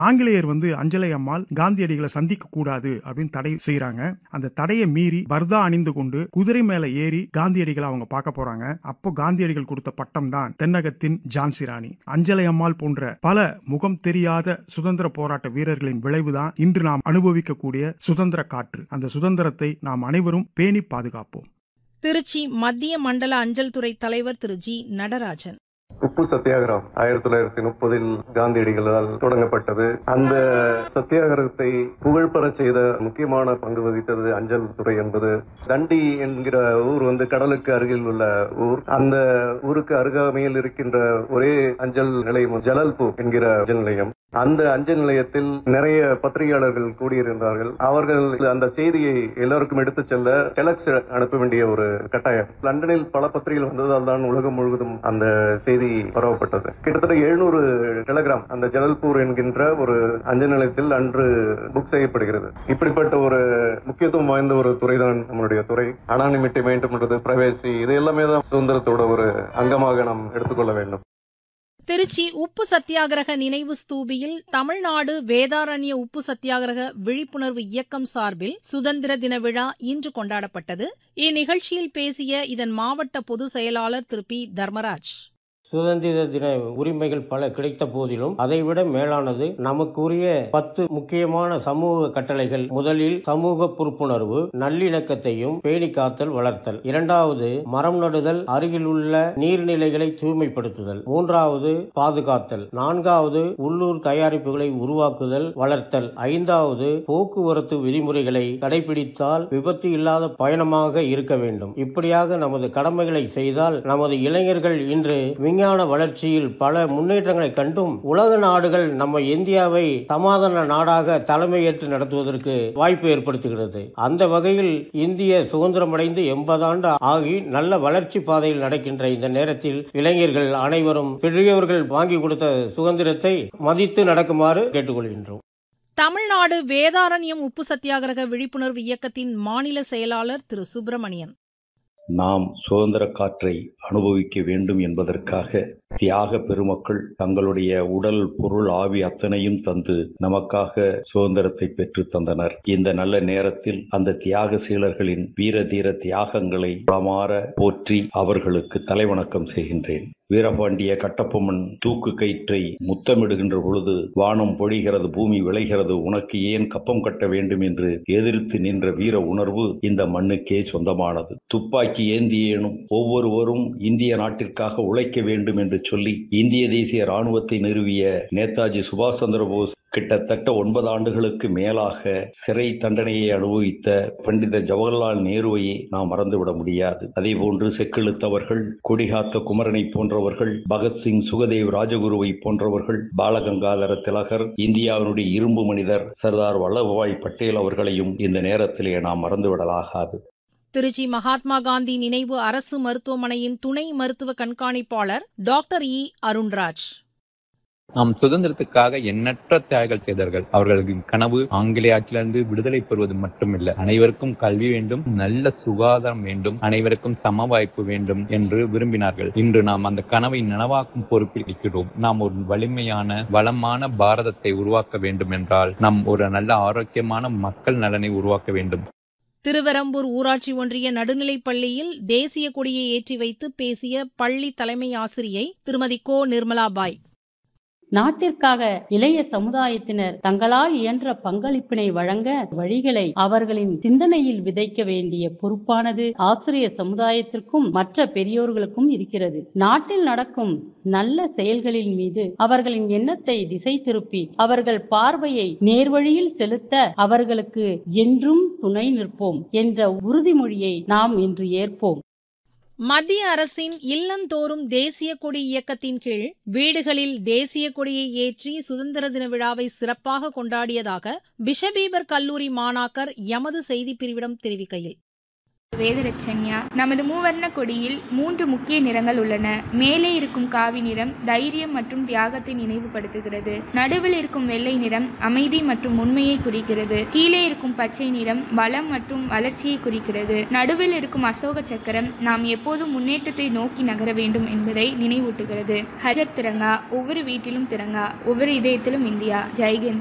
ஆங்கிலேயர் வந்து அஞ்சலை அம்மாள் காந்தியடிகளை சந்திக்க கூடாது அப்படின்னு தடை செய்யறாங்க அந்த தடையை மீறி பர்தா அணிந்து கொண்டு குதிரை மேல ஏறி காந்தியடிகளை அவங்க பார்க்க போறாங்க அப்போ காந்தியடிகள் கொடுத்த பட்டம் தான் தென்னகத்தின் ஜான்சி ராணி அஞ்சலை அம்மாள் போன்ற பல முகம் தெரியாத சுதந்திர போராட்ட வீரர்களின் விளைவுதான் இன்று நாம் அனுபவிக்கக்கூடிய சுதந்திர காற்று அந்த சுதந்திரத்தை நாம் அனைவரும் பேணி பாதுகாப்போம் திருச்சி மத்திய மண்டல அஞ்சல் துறை தலைவர் திரு ஜி நடராஜன் உப்பு சத்தியாகிரகம் ஆயிரத்தி தொள்ளாயிரத்தி முப்பதில் காந்தியடிகளால் தொடங்கப்பட்டது அந்த சத்தியாகிரகத்தை புகழ்பெறச் செய்த முக்கியமான பங்கு வகித்தது அஞ்சல் துறை என்பது தண்டி என்கிற ஊர் வந்து கடலுக்கு அருகில் உள்ள ஊர் அந்த ஊருக்கு அருகாமையில் இருக்கின்ற ஒரே அஞ்சல் நிலையம் ஜலல்பூர் என்கிற அஞ்சல் நிலையம் அந்த அஞ்சல் நிலையத்தில் நிறைய பத்திரிகையாளர்கள் கூடியிருந்தார்கள் அவர்கள் அந்த செய்தியை எல்லோருக்கும் எடுத்துச் செல்ல டெலக்ஸ் அனுப்ப வேண்டிய ஒரு கட்டாயம் லண்டனில் பல பத்திரிகைகள் வந்ததால் தான் உலகம் முழுவதும் அந்த செய்தி பரவப்பட்டது கிட்டத்தட்ட எழுநூறு டெலகிராம் அந்த ஜலல்பூர் என்கின்ற ஒரு அஞ்சல் நிலையத்தில் அன்று புக் செய்யப்படுகிறது இப்படிப்பட்ட ஒரு முக்கியத்துவம் வாய்ந்த ஒரு துறை தான் நம்மளுடைய துறை அனானிமிட்டி மெயின்டைன் பண்றது பிரைவேசி இது எல்லாமே தான் சுதந்திரத்தோட ஒரு அங்கமாக நாம் எடுத்துக்கொள்ள வேண்டும் திருச்சி உப்பு சத்தியாகிரக நினைவு ஸ்தூபியில் தமிழ்நாடு வேதாரண்ய உப்பு சத்தியாகிரக விழிப்புணர்வு இயக்கம் சார்பில் சுதந்திர தின விழா இன்று கொண்டாடப்பட்டது இந்நிகழ்ச்சியில் பேசிய இதன் மாவட்ட பொதுச் செயலாளர் திரு பி தர்மராஜ் சுதந்திர தின உரிமைகள் பல கிடைத்த போதிலும் அதைவிட மேலானது நமக்குரிய பத்து முக்கியமான சமூக கட்டளைகள் முதலில் சமூக பொறுப்புணர்வு நல்லிணக்கத்தையும் பேணி காத்தல் வளர்த்தல் இரண்டாவது மரம் நடுதல் அருகில் உள்ள நீர்நிலைகளை தூய்மைப்படுத்துதல் மூன்றாவது பாதுகாத்தல் நான்காவது உள்ளூர் தயாரிப்புகளை உருவாக்குதல் வளர்த்தல் ஐந்தாவது போக்குவரத்து விதிமுறைகளை கடைபிடித்தால் விபத்து இல்லாத பயணமாக இருக்க வேண்டும் இப்படியாக நமது கடமைகளை செய்தால் நமது இளைஞர்கள் இன்று விஞ்ஞான வளர்ச்சியில் பல முன்னேற்றங்களை கண்டும் உலக நாடுகள் நம்ம இந்தியாவை சமாதான நாடாக தலைமையேற்று நடத்துவதற்கு வாய்ப்பு ஏற்படுத்துகிறது அந்த வகையில் இந்திய சுதந்திரமடைந்து எண்பது ஆண்டு ஆகி நல்ல வளர்ச்சி பாதையில் நடக்கின்ற இந்த நேரத்தில் இளைஞர்கள் அனைவரும் பெரியவர்கள் வாங்கி கொடுத்த சுதந்திரத்தை மதித்து நடக்குமாறு கேட்டுக்கொள்கின்றோம் தமிழ்நாடு வேதாரண்யம் உப்பு சத்தியாகிரக விழிப்புணர்வு இயக்கத்தின் மாநில செயலாளர் திரு சுப்பிரமணியன் நாம் சுதந்திர காற்றை அனுபவிக்க வேண்டும் என்பதற்காக தியாக பெருமக்கள் தங்களுடைய உடல் பொருள் ஆவி அத்தனையும் தந்து நமக்காக சுதந்திரத்தை பெற்று தந்தனர் இந்த நல்ல நேரத்தில் அந்த தியாக சீலர்களின் வீர தீர தியாகங்களை பலமாற போற்றி அவர்களுக்கு தலைவணக்கம் செய்கின்றேன் வீரபாண்டிய கட்டப்பொம்மன் தூக்கு கயிற்றை முத்தமிடுகின்ற பொழுது வானம் பொழிகிறது பூமி விளைகிறது உனக்கு ஏன் கப்பம் கட்ட வேண்டும் என்று எதிர்த்து நின்ற வீர உணர்வு இந்த மண்ணுக்கே சொந்தமானது துப்பாக்கி ஏந்தியேனும் ஒவ்வொருவரும் இந்திய நாட்டிற்காக உழைக்க வேண்டும் என்று சொல்லி இந்திய தேசிய ராணுவத்தை நிறுவிய நேதாஜி சுபாஷ் சந்திர போஸ் கிட்டத்தட்ட ஒன்பது ஆண்டுகளுக்கு மேலாக சிறை தண்டனையை அனுபவித்த பண்டித ஜவஹர்லால் நேருவையே நாம் மறந்துவிட முடியாது அதே போன்று செக்கெழுத்தவர்கள் கொடிகாத்த குமரனை போன்றவர்கள் பகத்சிங் சுகதேவ் ராஜகுருவை போன்றவர்கள் பாலகங்காதர திலகர் இந்தியாவினுடைய இரும்பு மனிதர் சர்தார் வல்லபாய் பட்டேல் அவர்களையும் இந்த நேரத்திலே நாம் மறந்துவிடலாகாது திருச்சி மகாத்மா காந்தி நினைவு அரசு மருத்துவமனையின் துணை மருத்துவ கண்காணிப்பாளர் டாக்டர் இ அருண்ராஜ் நாம் சுதந்திரத்துக்காக எண்ணற்ற தியாகிகள் செய்தார்கள் அவர்களின் கனவு ஆங்கிலேய ஆட்சியிலிருந்து விடுதலை பெறுவது மட்டுமில்லை அனைவருக்கும் கல்வி வேண்டும் நல்ல சுகாதாரம் வேண்டும் அனைவருக்கும் சம வாய்ப்பு வேண்டும் என்று விரும்பினார்கள் இன்று நாம் அந்த கனவை நனவாக்கும் பொறுப்பில் இருக்கிறோம் நாம் ஒரு வலிமையான வளமான பாரதத்தை உருவாக்க வேண்டும் என்றால் நாம் ஒரு நல்ல ஆரோக்கியமான மக்கள் நலனை உருவாக்க வேண்டும் திருவெரம்பூர் ஊராட்சி ஒன்றிய நடுநிலைப் பள்ளியில் தேசிய கொடியை ஏற்றி வைத்து பேசிய பள்ளி தலைமை ஆசிரியை திருமதி கோ நிர்மலாபாய் நாட்டிற்காக இளைய சமுதாயத்தினர் தங்களால் இயன்ற பங்களிப்பினை வழங்க வழிகளை அவர்களின் சிந்தனையில் விதைக்க வேண்டிய பொறுப்பானது ஆசிரியர் சமுதாயத்திற்கும் மற்ற பெரியோர்களுக்கும் இருக்கிறது நாட்டில் நடக்கும் நல்ல செயல்களின் மீது அவர்களின் எண்ணத்தை திசை திருப்பி அவர்கள் பார்வையை நேர்வழியில் செலுத்த அவர்களுக்கு என்றும் துணை நிற்போம் என்ற உறுதிமொழியை நாம் இன்று ஏற்போம் மத்திய அரசின் இல்லந்தோறும் தேசிய கொடி இயக்கத்தின் கீழ் வீடுகளில் தேசிய கொடியை ஏற்றி சுதந்திர தின விழாவை சிறப்பாக கொண்டாடியதாக பிஷபீபர் கல்லூரி மாணாக்கர் எமது செய்திப் பிரிவிடம் தெரிவிக்கையில் வேதரட்சன்யா நமது மூவர்ண கொடியில் மூன்று முக்கிய நிறங்கள் உள்ளன மேலே இருக்கும் காவி நிறம் தைரியம் மற்றும் தியாகத்தை நினைவுபடுத்துகிறது நடுவில் இருக்கும் வெள்ளை நிறம் அமைதி மற்றும் உண்மையை குறிக்கிறது கீழே இருக்கும் பச்சை நிறம் பலம் மற்றும் வளர்ச்சியை குறிக்கிறது நடுவில் இருக்கும் அசோக சக்கரம் நாம் எப்போதும் முன்னேற்றத்தை நோக்கி நகர வேண்டும் என்பதை நினைவூட்டுகிறது ஹரிகர் திரங்கா ஒவ்வொரு வீட்டிலும் திரங்கா ஒவ்வொரு இதயத்திலும் இந்தியா ஜெய்ஹிந்த்